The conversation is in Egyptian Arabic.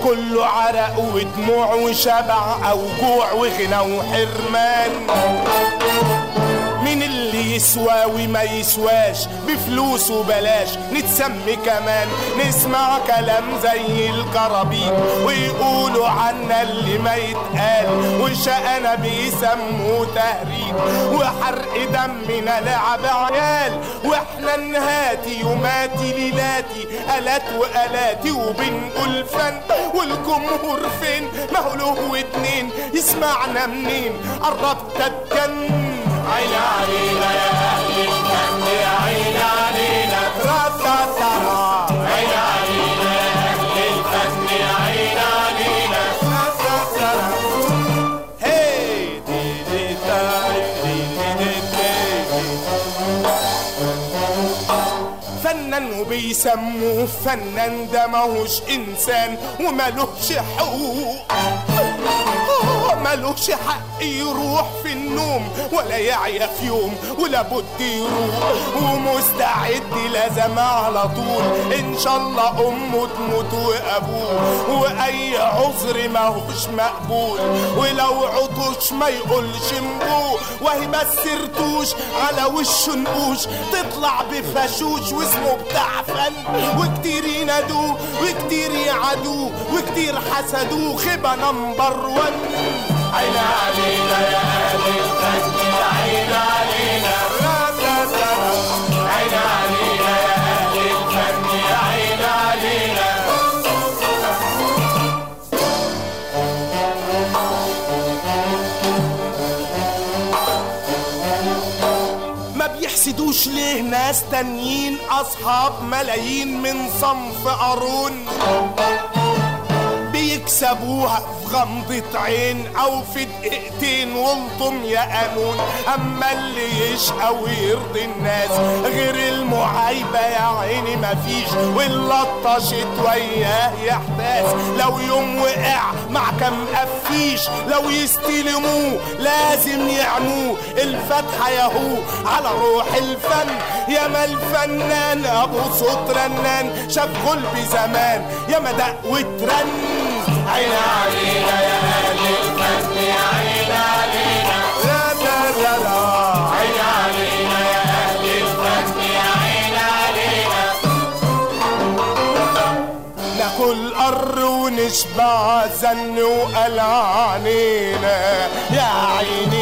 كله عرق ودموع وشبع او جوع وغنى وحرمان مين اللي يسوى وما يسواش بفلوس وبلاش نتسمي كمان نسمع كلام زي الكرابيك ويقولوا عنا اللي ما يتقال وشقنا بيسموه تهريج وحرق دمنا لعب عيال واحنا نهاتي يوماتي ليلاتي الات والاتي وبنقول فن والجمهور فين ما هو له اتنين يسمعنا منين قربت اتجنن عين علينا يا اهل الفن يا عين علينا تراتاتارا عين علينا يا اهل الفن يا عين علينا تراتاتارا هي دي دي تاي دي دي دي فنان وبيسموه فنان ده ماهوش انسان ومالوش حقوق ملوش حق يروح في النوم ولا يعيا في يوم ولا بد يروح ومستعد لازم على طول ان شاء الله امه تموت وابوه واي عذر ماهوش مقبول ولو عطش ما يقولش مبوه وهي بس رتوش على وشه نقوش تطلع بفشوش واسمه بتاع فن وكتير ينادوه وكتير يعادوه وكتير حسدوه خيبة نمبر ون عين علينا يا اهل الفن عين علينا لا لا لا عين علينا يا اهل الفن عين علينا ما بيحسدوش ليه ناس تانيين اصحاب ملايين من صنف قارون بيكسبوها في غمضة عين أو في دقيقتين والطم يا قانون أما اللي يشقى ويرضي الناس غير المعايبة يا عيني مفيش واللي طشت وياه يحتاس لو يوم وقع مع كم قفيش لو يستلموه لازم يعموه الفتحة ياهو على روح الفن يا ما الفنان أبو صوت رنان شاف غلب زمان يا ما دق وترن عين علينا يا أهل الفن يا عين علينا لا لا لا لا عين علينا يا أهل الفن يا عين علينا ناكل قر ونشبع زن وقلع علينا يا عيني